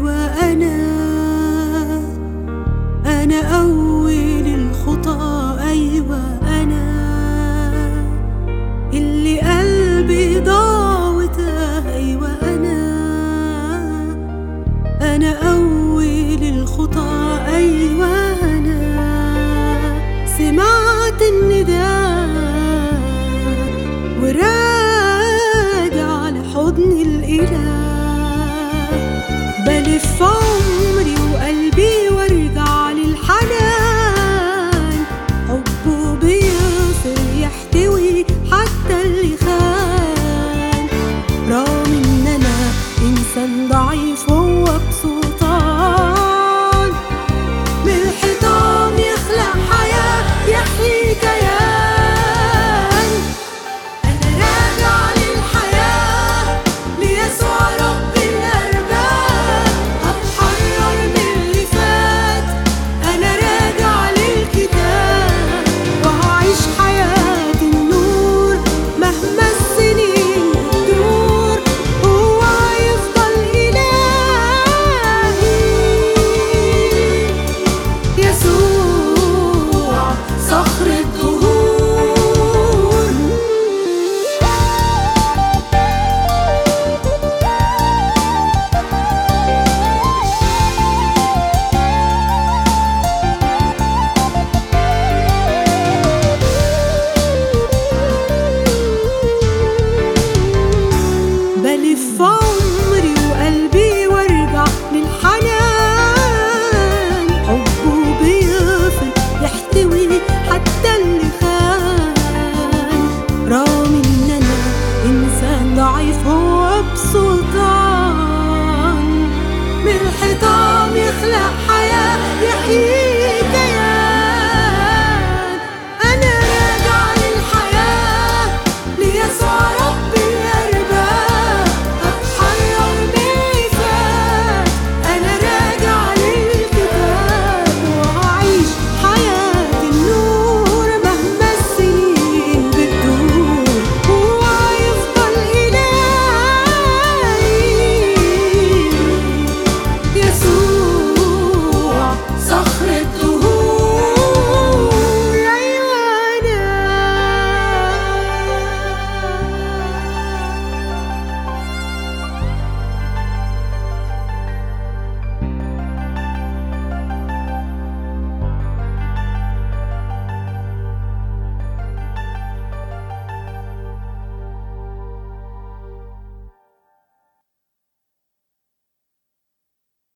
أيوة أنا أنا أول الخطى أيوة أنا اللي قلبي ضاع وتاه أيوة أنا أنا أول الخطى أيوة أنا سمعت النداء وراجع لحضن الإله بلف عمري وقلبي وارجع للحنان حبه بيصر يحتوي حتى اللي خان رغم ان انا انسان ضعيف هو بصوره